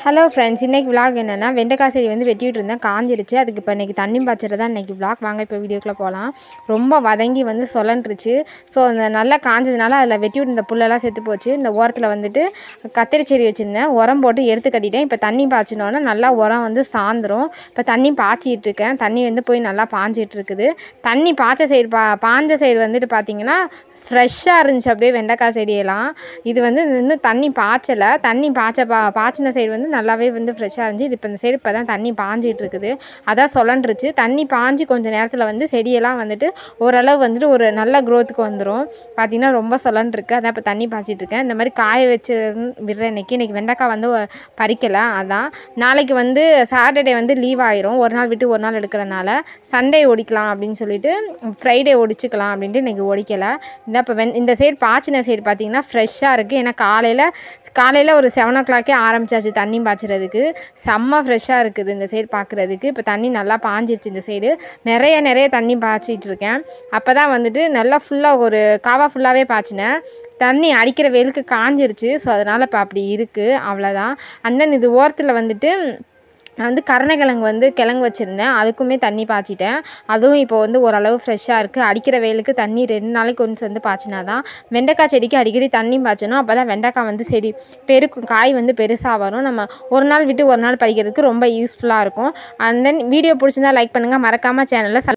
hello friends இன்றைக்கி vlog என்னென்னா வெண்டைக்காய் செடி வந்து வெட்டிட்டு இருந்தேன் காஞ்சிருச்சு அதுக்கு இப்போ இன்றைக்கி தண்ணி பாய்ச்சறது தான் இன்றைக்கி விலாக் வாங்க இப்போ வீடியோக்குள்ளே போகலாம் ரொம்ப வதங்கி வந்து சொலன்றுச்சு ஸோ அந்த நல்லா காஞ்சதுனால அதில் வெட்டி விட்டு புல்லெல்லாம் செத்து போச்சு இந்த ஓரத்தில் வந்துட்டு கத்திரி செடி வச்சுருந்தேன் உரம் போட்டு எடுத்து கட்டிட்டேன் இப்போ தண்ணி பாய்ச்சினோன்னா நல்லா உரம் வந்து சாந்துரும் இப்போ தண்ணி பாய்ச்சிட்டு இருக்கேன் தண்ணி வந்து போய் நல்லா பாஞ்சிட்டு இருக்குது தண்ணி பாய்ச்ச சைடு பா பாஞ்ச சைடு வந்துட்டு பார்த்தீங்கன்னா ஃப்ரெஷ்ஷாக இருந்துச்சு அப்படியே வெண்டைக்காய் செடியெல்லாம் இது வந்து இன்னும் தண்ணி பாய்ச்சலை தண்ணி பாய்ச்ச பா பாய்ச்சின சைடு வந்து நல்லாவே வந்து ஃப்ரெஷ்ஷாக இருந்துச்சு இது இப்போ இந்த சைடு இப்போ தான் தண்ணி பாஞ்சிட்டு இருக்குது அதான் சொலன்றுச்சு தண்ணி பாஞ்சு கொஞ்சம் நேரத்தில் வந்து செடியெல்லாம் வந்துட்டு ஓரளவு வந்துட்டு ஒரு நல்ல க்ரோத்துக்கு வந்துடும் பார்த்திங்கன்னா ரொம்ப சொலன்ருக்கு அதான் இப்போ தண்ணி பாய்ச்சிட்டு இருக்கேன் இந்த மாதிரி காய வச்சு விடுற இன்னைக்கு இன்றைக்கி வெண்டைக்காய் வந்து பறிக்கலை அதான் நாளைக்கு வந்து சாட்டர்டே வந்து லீவ் ஆயிரும் ஒரு நாள் விட்டு ஒரு நாள் எடுக்கிறனால சண்டே ஒடிக்கலாம் அப்படின்னு சொல்லிட்டு ஃப்ரைடே ஒடிச்சுக்கலாம் அப்படின்ட்டு இன்றைக்கி ஒடிக்கலை இந்த இப்போ வென் இந்த சைடு பாய்ச்சின சைடு பார்த்தீங்கன்னா ஃப்ரெஷ்ஷாக இருக்குது ஏன்னா காலையில் காலையில் ஒரு செவன் ஓ கிளாக்கே ஆரம்பிச்சாச்சு தண்ணி பாய்ச்சறதுக்கு செம்ம ஃப்ரெஷ்ஷாக இருக்குது இந்த சைடு பார்க்குறதுக்கு இப்போ தண்ணி நல்லா பாஞ்சிருச்சு இந்த சைடு நிறைய நிறைய தண்ணி பாய்ச்சிட்டு இருக்கேன் அப்போ தான் வந்துட்டு நல்லா ஃபுல்லாக ஒரு காவா ஃபுல்லாகவே பாய்ச்சினேன் தண்ணி அடிக்கிற வெயிலுக்கு காஞ்சிருச்சு ஸோ அதனால் இப்போ அப்படி இருக்குது அவ்வளோதான் அண்ட் தென் இது ஓரத்தில் வந்துட்டு நான் வந்து கருணைக்கிழங்கு வந்து கிழங்கு வச்சுருந்தேன் அதுக்குமே தண்ணி பாய்ச்சிட்டேன் அதுவும் இப்போ வந்து ஓரளவு ஃப்ரெஷ்ஷாக இருக்குது அடிக்கிற வெயிலுக்கு தண்ணி ரெண்டு நாளைக்கு கொஞ்சம் வந்து பாய்ச்சினா தான் வெண்டைக்காய் செடிக்கு அடிக்கடி தண்ணி பாய்ச்சணும் அப்போ தான் வெண்டைக்காய் வந்து செடி பெருக்கும் காய் வந்து பெருசாக வரும் நம்ம ஒரு நாள் விட்டு ஒரு நாள் பறிக்கிறதுக்கு ரொம்ப யூஸ்ஃபுல்லாக இருக்கும் அண்ட் தென் வீடியோ பிடிச்சிருந்தா லைக் பண்ணுங்கள் மறக்காமல் சேனலில்